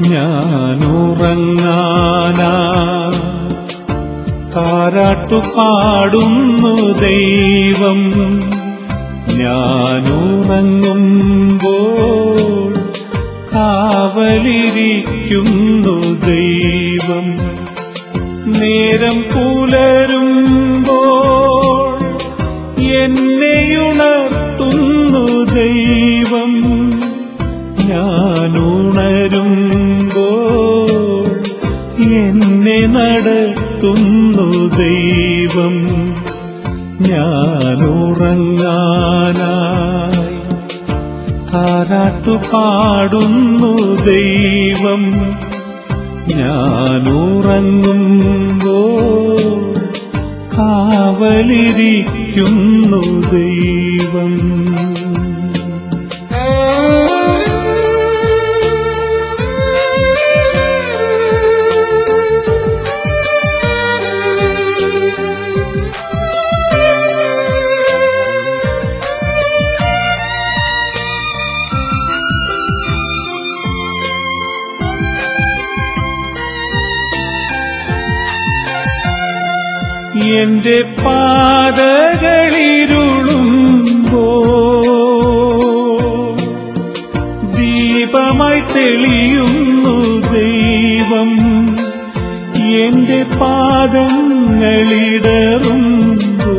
ഞാനുറങ്ങാനാ താരാട്ടു പാടുന്നു ദൈവം ഞാനുറങ്ങുമ്പോൾ കാവലിരിക്കുന്നു ദൈവം നേരം പുലരുമ്പോൾ എന്നെയുണർത്തുന്നു ദൈവം ഞാനുണരുമ്പോൾ എന്നെ നടത്തുന്നു ദൈവം ഞാനുറങ്ങാനായി താരാട്ടു പാടുന്നു ദൈവം ഞാനുറങ്ങുമ്പോൾ കാവലിരിക്കുന്നു ദൈവം എന്റെ പാതകളിരുളുമ്പോ ദീപമായി തെളിയുന്നു ദൈവം എന്റെ പാദങ്ങളിടറുമ്പോ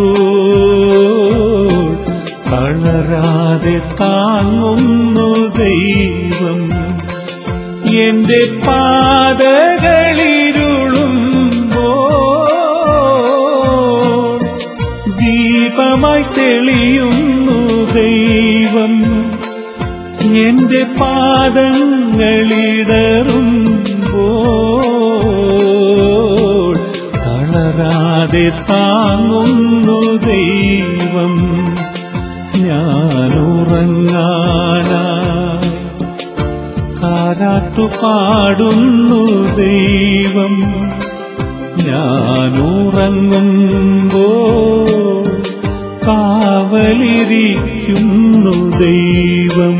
തളരാതെ താങ്ങുന്നു ദൈവം എന്റെ പാതകളിരുളുമ്പോൾ ദീപമായി തെളിയുന്നു ദൈവം എന്റെ പാദങ്ങളിടറുമ്പോൾ തളരാതെ താങ്ങുന്നു ദൈവം ഞാനുറങ്ങാനായി താരാട്ടു പാടുന്നു ദൈവം ഞാനുറങ്ങുമ്പോൾ കാവലിരിക്കുന്നു ദൈവം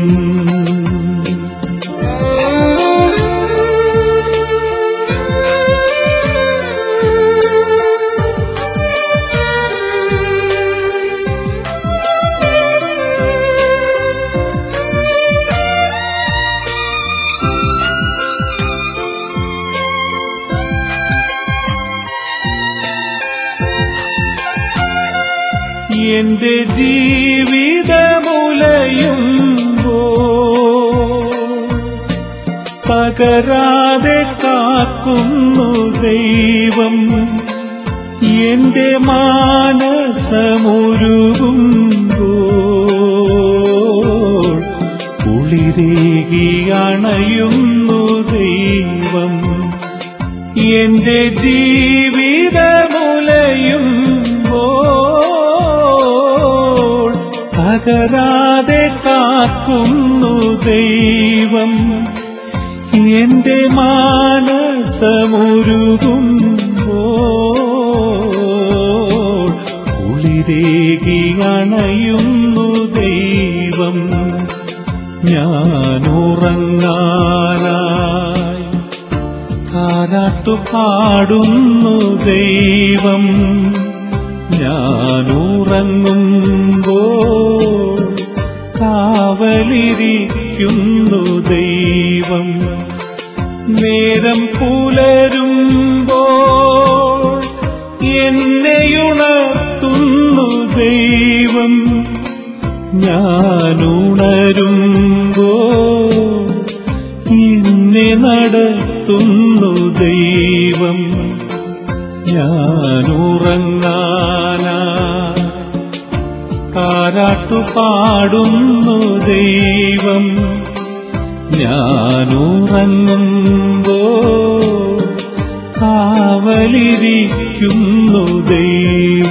എന്റെ ജീവിതമുലയുമ്പോ തകരാതെ കാക്കുന്നു ദൈവം എന്റെ മാനസമുരുകുമ്പോൾ കുളിരേകി അണയുന്നു ദൈവം എന്റെ ജീവിതമുലയുമ്പോൾ തകരാതെ കാക്കുന്നു ദൈവം എന്റെ മാനസമുരുകുമ്പോൾ കുളിരേകി അണയുന്നു ദൈവം ഞാനുറങ്ങാനായി താരാട്ടു പാടുന്നു ദൈവം ഞാനുറങ്ങുമ്പോൾ കാവലിരിക്കുന്നു ദൈവം നേരം പുലരുമ്പോൾ എന്നെയുണർത്തുന്നു ദൈവം ഞാനുണരുമ്പോൾ എന്നെ നടത്തുന്നു ദൈവം ഞാനുറങ്ങാനാ താരാട്ടു പാടുന്നു ദൈവം ഞാനുറങ്ങുമ്പോൾ കാവലിരിക്കുന്നു ദൈവം